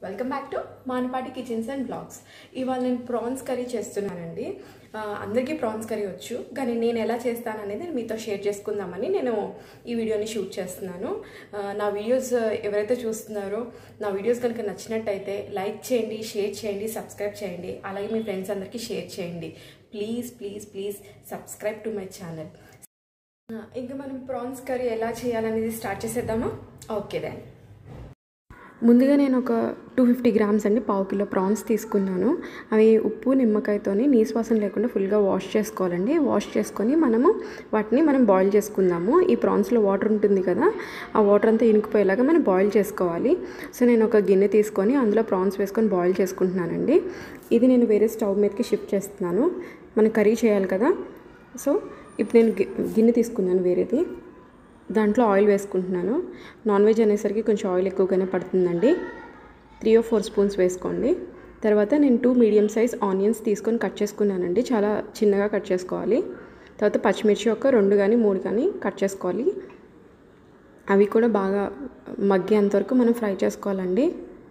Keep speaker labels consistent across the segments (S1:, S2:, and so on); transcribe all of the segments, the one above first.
S1: welcome back to Manapati kitchens and blogs ఇవాళ నేను prawns curry చేస్తున్నానండి ఆ, అందరికీ ప్రాన్స్ కర్రీ వచ్చు కానీ నేను ఎలా చేస్తాననేది మీతో షేర్ చేసుకుందామని నేను ఈ వీడియోని షూట్ చేస్తున్నాను ఆ, నా వీడియోస్ ఎవరైతే చూస్తున్నారో నా వీడియోస్ కనుక నచ్చినట్టయితే లైక్ చేయండి షేర్ చేయండి సబ్స్క్రైబ్ చేయండి అలాగే మీ ఫ్రెండ్స్ అందరికీ షేర్ చేయండి please please please subscribe to my channel ఇంకా మనం ప్రాన్స్ కర్రీ ఎలా చేయాలనేది స్టార్ట్ చేసేద్దామా ఓకే దెన్ ముందుగా నేను ఒక టూ ఫిఫ్టీ గ్రామ్స్ అండి పావు కిలో ప్రాన్స్ తీసుకున్నాను అవి ఉప్పు నిమ్మకాయతోని నీసు వాసన లేకుండా ఫుల్గా వాష్ చేసుకోవాలండి వాష్ చేసుకొని మనము వాటిని మనం బాయిల్ చేసుకుందాము ఈ ప్రాన్స్లో వాటర్ ఉంటుంది కదా ఆ వాటర్ అంతా ఇనుకుపోయేలాగా మనం బాయిల్ చేసుకోవాలి సో నేను ఒక గిన్నె తీసుకొని అందులో ప్రాన్స్ వేసుకొని బాయిల్ చేసుకుంటున్నానండి ఇది నేను వేరే స్టవ్ మీదకి షిఫ్ట్ చేస్తున్నాను మనం కర్రీ చేయాలి కదా సో ఇప్పుడు నేను గి- గిన్నె తీసుకున్నాను వేరేది దాంట్లో ఆయిల్ వేసుకుంటున్నాను నాన్ వెజ్ అనేసరికి కొంచెం ఆయిల్ ఎక్కువగానే పడుతుందండి త్రీ ఓ ఫోర్ స్పూన్స్ వేసుకోండి తర్వాత నేను టూ మీడియం సైజ్ ఆనియన్స్ తీసుకొని కట్ చేసుకున్నానండి చాలా చిన్నగా కట్ చేసుకోవాలి తర్వాత పచ్చిమిర్చి ఒక రెండు కానీ మూడు కానీ కట్ చేసుకోవాలి అవి కూడా బాగా మగ్గేంత వరకు మనం ఫ్రై చేసుకోవాలండి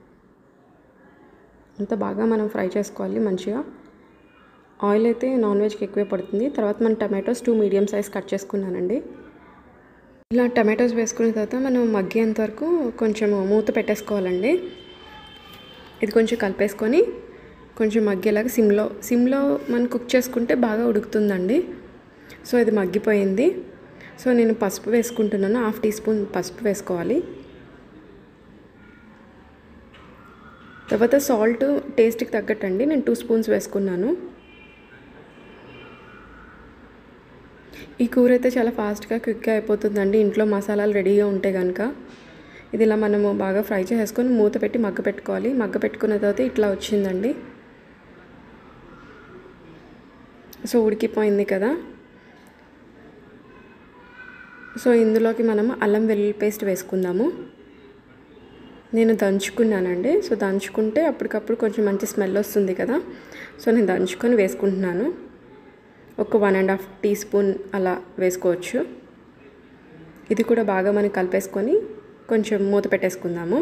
S1: అంత బాగా మనం ఫ్రై చేసుకోవాలి మంచిగా ఆయిల్ అయితే నాన్ వెజ్కి ఎక్కువే పడుతుంది తర్వాత మనం tomatoes two medium size cut చేసుకున్నానండి ఇలా టమాటోస్ వేసుకున్న తర్వాత మనం మగ్గేంత వరకు కొంచెం మూత పెట్టేసుకోవాలండి ఇది కొంచెం కలిపేసుకొని కొంచెం మగ్గేలాగా సిమ్లో సిమ్లో మనం కుక్ చేసుకుంటే బాగా ఉడుకుతుందండి సో ఇది మగ్గిపోయింది సో నేను పసుపు వేసుకుంటున్నాను హాఫ్ టీ స్పూన్ పసుపు వేసుకోవాలి తర్వాత సాల్ట్ టేస్ట్కి తగ్గట్టండి నేను టూ స్పూన్స్ వేసుకున్నాను ఈ కూర అయితే చాలా ఫాస్ట్గా క్విక్గా అయిపోతుందండి ఇంట్లో మసాలాలు రెడీగా ఉంటే కనుక ఇది ఇలా మనము బాగా ఫ్రై చేసుకొని మూత పెట్టి మగ్గ పెట్టుకోవాలి మగ్గ పెట్టుకున్న తర్వాత ఇట్లా వచ్చిందండి సో ఉడికిపోయింది కదా సో ఇందులోకి మనము అల్లం వెల్లుల్లి పేస్ట్ వేసుకుందాము నేను దంచుకున్నానండి సో దంచుకుంటే అప్పటికప్పుడు కొంచెం మంచి స్మెల్ వస్తుంది కదా సో నేను దంచుకొని వేసుకుంటున్నాను ఒక one and half teaspoon అలా వేసుకోవచ్చు ఇది కూడా బాగా మనం కలిపేసుకొని కొంచెం మూత పెట్టేసుకుందాము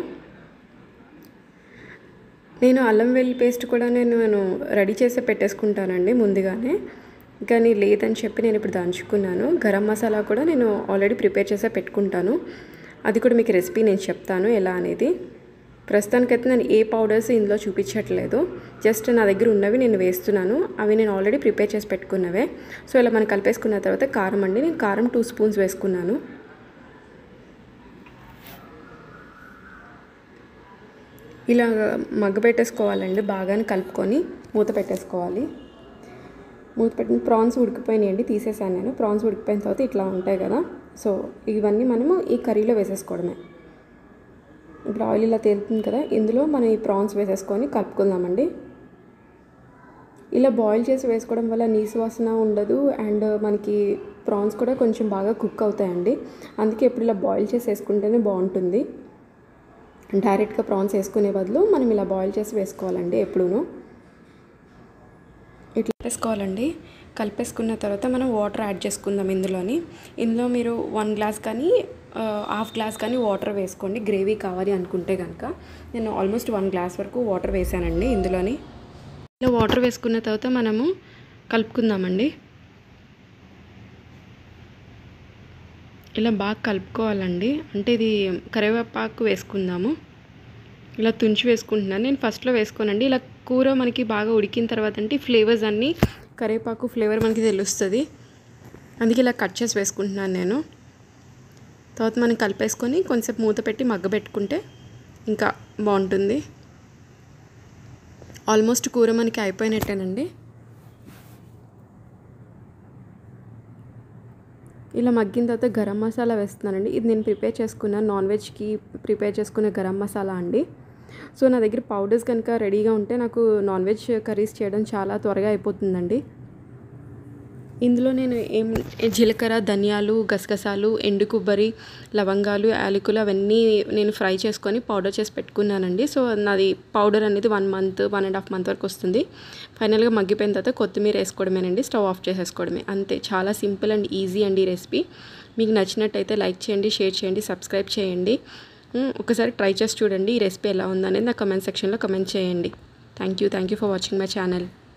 S1: నేను అల్లం వెల్లి పేస్ట్ కూడా నేను నేను రెడీ చేసి పెట్టేసుకుంటానండి ముందుగానే కానీ లేదని చెప్పి నేను ఇప్పుడు దంచుకున్నాను గరం మసాలా కూడా నేను ఆల్రెడీ ప్రిపేర్ చేసే పెట్టుకుంటాను అది కూడా మీకు రెసిపీ నేను చెప్తాను ఎలా అనేది ప్రస్తుతానికైతే నేను ఏ పౌడర్స్ ఇందులో చూపించట్లేదు జస్ట్ నా దగ్గర ఉన్నవి నేను వేస్తున్నాను అవి నేను ఆల్రెడీ ప్రిపేర్ చేసి పెట్టుకున్నవే సో ఇలా మనం కలిపేసుకున్న తర్వాత కారం అండి నేను కారం టూ స్పూన్స్ వేసుకున్నాను ఇలా మగ్గ పెట్టేసుకోవాలండి బాగానే కలుపుకొని మూత పెట్టేసుకోవాలి మూత పెట్టిన ప్రాన్స్ ఉడికిపోయినాయండి తీసేసాను నేను ప్రాన్స్ ఉడికిపోయిన తర్వాత ఇట్లా ఉంటాయి కదా సో ఇవన్నీ మనము ఈ కర్రీలో వేసేసుకోవడమే ఇప్పుడు ఆయిల్ ఇలా తేలుతుంది కదా ఇందులో మనం ఈ ప్రాన్స్ వేసేసుకొని కలుపుకుందామండి ఇలా బాయిల్ చేసి వేసుకోవడం వల్ల నీసు వాసన ఉండదు అండ్ మనకి ప్రాన్స్ కూడా కొంచెం బాగా కుక్ అవుతాయండి అందుకే ఎప్పుడు ఇలా బాయిల్ చేసి వేసుకుంటేనే బాగుంటుంది డైరెక్ట్గా ప్రాన్స్ వేసుకునే బదులు మనం ఇలా బాయిల్ చేసి వేసుకోవాలండి ఎప్పుడూను ఇట్లా వేసుకోవాలండి కలిపేసుకున్న తర్వాత మనం వాటర్ యాడ్ చేసుకుందాం ఇందులోని ఇందులో మీరు వన్ గ్లాస్ కానీ ఆ, హాఫ్ గ్లాస్ కానీ వాటర్ వేసుకోండి గ్రేవీ కావాలి అనుకుంటే కనుక నేను ఆల్మోస్ట్ వన్ గ్లాస్ వరకు వాటర్ వేసానండి ఇందులోని ఇలా వాటర్ వేసుకున్న తర్వాత మనము కలుపుకుందామండి ఇలా బాగా కలుపుకోవాలండి అంటే ఇది కరివేపాకు వేసుకుందాము ఇలా తుంచి వేసుకుంటున్నాను నేను ఫస్ట్లో వేసుకోనండి ఇలా కూర మనకి బాగా ఉడికిన తర్వాత అంటే ఫ్లేవర్స్ అన్నీ కరివేపాకు ఫ్లేవర్ మనకి తెలుస్తుంది అందుకే ఇలా కట్ చేసి వేసుకుంటున్నాను నేను తర్వాత మనం కలిపేసుకొని కొంచెంసేపు మూత పెట్టి మగ్గబెట్టుకుంటే ఇంకా బాగుంటుంది ఆల్మోస్ట్ కూర మనకి అయిపోయినట్టేనండి ఇలా మగ్గిన తర్వాత గరం మసాలా వేస్తున్నానండి ఇది నేను ప్రిపేర్ చేసుకున్న నాన్ వెజ్కి ప్రిపేర్ చేసుకున్న గరం మసాలా అండి సో నా దగ్గర పౌడర్స్ కనుక రెడీగా ఉంటే నాకు నాన్ వెజ్ కర్రీస్ చేయడం చాలా త్వరగా అయిపోతుందండి ఇందులో నేను ఏం జీలకర్ర ధనియాలు గసగసాలు ఎండు కొబ్బరి లవంగాలు యాలకులు అవన్నీ నేను ఫ్రై చేసుకొని పౌడర్ చేసి పెట్టుకున్నానండి సో నాది పౌడర్ అనేది one month one and half month వరకు వస్తుంది ఫైనల్గా మగ్గిపోయిన తర్వాత కొత్తిమీర వేసుకోవడమేనండి స్టవ్ ఆఫ్ చేసేసుకోవడమే అంతే చాలా సింపుల్ అండ్ ఈజీ అండి ఈ రెసిపీ మీకు నచ్చినట్టయితే లైక్ చేయండి షేర్ చేయండి సబ్స్క్రైబ్ చేయండి మ్, ఒకసారి ట్రై చేసి చూడండి ఈ రెసిపీ ఎలా ఉందనేది నా కమెంట్ సెక్షన్లో కమెంట్ చేయండి thank you thank you for watching my channel